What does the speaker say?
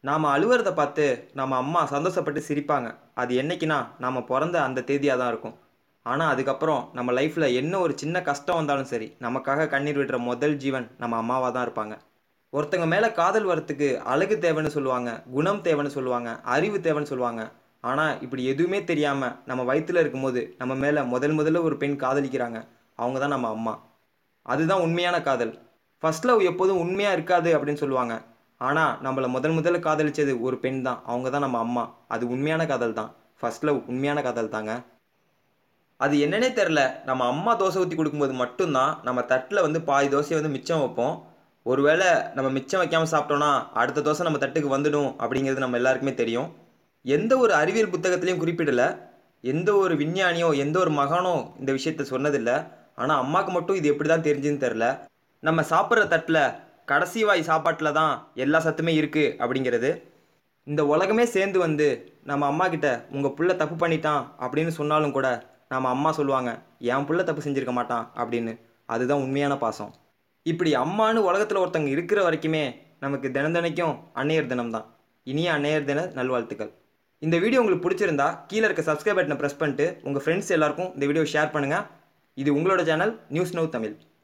நாம் அழுவுறத பார்த்து நம்ம அம்மா சந்தோஷப்பட்டு சிரிப்பாங்க அது என்னைக்குன்னா நாம் பிறந்த அந்த தேதியாக தான் இருக்கும் ஆனால் அதுக்கப்புறம் நம்ம லைஃப்பில் என்ன ஒரு சின்ன கஷ்டம் வந்தாலும் சரி நமக்காக கண்ணீர் விடுற முதல் ஜீவன் நம்ம அம்மாவாக தான் இருப்பாங்க ஒருத்தங்க மேலே காதல் வரத்துக்கு அழகு தேவைன்னு சொல்லுவாங்க குணம் தேவைன்னு சொல்லுவாங்க அறிவு தேவைன்னு சொல்லுவாங்க ஆனால் இப்படி எதுவுமே தெரியாமல் நம்ம வயிற்றில் இருக்கும்போது நம்ம மேலே முதல் முதல்ல ஒரு பெண் காதலிக்கிறாங்க அவங்க தான் நம்ம அம்மா அதுதான் உண்மையான காதல் ஃபர்ஸ்ட் லவ் எப்போதும் உண்மையாக இருக்காது அப்படின்னு சொல்லுவாங்க ஆனால் நம்மளை முதல் முதல்ல காதலிச்சது ஒரு பெண் தான் அவங்க தான் நம்ம அம்மா அது உண்மையான காதல் தான் ஃபர்ஸ்ட் லவ் உண்மையான காதல் தாங்க அது என்னன்னே தெரில நம்ம அம்மா தோசை ஊற்றி கொடுக்கும்போது மட்டும்தான் நம்ம தட்டில் வந்து பாதி தோசையை வந்து மிச்சம் வைப்போம் ஒருவேளை நம்ம மிச்சம் வைக்காமல் சாப்பிட்டோன்னா அடுத்த தோசை நம்ம தட்டுக்கு வந்துடும் அப்படிங்கிறது நம்ம எல்லாருக்குமே தெரியும் எந்த ஒரு அறிவியல் புத்தகத்திலையும் குறிப்பிடல எந்த ஒரு விஞ்ஞானியோ எந்த ஒரு மகானோ இந்த விஷயத்த சொன்னதில்லை ஆனால் அம்மாவுக்கு மட்டும் இது எப்படி தான் தெரிஞ்சுன்னு தெரில நம்ம சாப்பிட்ற தட்டில் கடைசி வாய் சாப்பாட்டில் தான் எல்லா சத்துமே இருக்குது அப்படிங்கிறது இந்த உலகமே சேர்ந்து வந்து நம்ம அம்மா கிட்ட உங்கள் புள்ள தப்பு பண்ணிட்டான் அப்படின்னு சொன்னாலும் கூட நம்ம அம்மா சொல்லுவாங்க என் புள்ள தப்பு செஞ்சிருக்க மாட்டான் அப்படின்னு அதுதான் உண்மையான பாசம் இப்படி அம்மானு உலகத்தில் ஒருத்தங்க இருக்கிற வரைக்குமே நமக்கு தினந்தனைக்கும் அன்னையர் தினம் தான் இனிய அன்னையர் தின நல்வாழ்த்துக்கள் இந்த வீடியோ உங்களுக்கு பிடிச்சிருந்தா கீழே இருக்க சப்ஸ்கிரைப் பட்டனை ப்ரெஸ் பண்ணிட்டு உங்கள் ஃப்ரெண்ட்ஸ் எல்லாருக்கும் இந்த வீடியோ ஷேர் பண்ணுங்கள் இது உங்களோட சேனல் நியூஸ் நவ் தமிழ்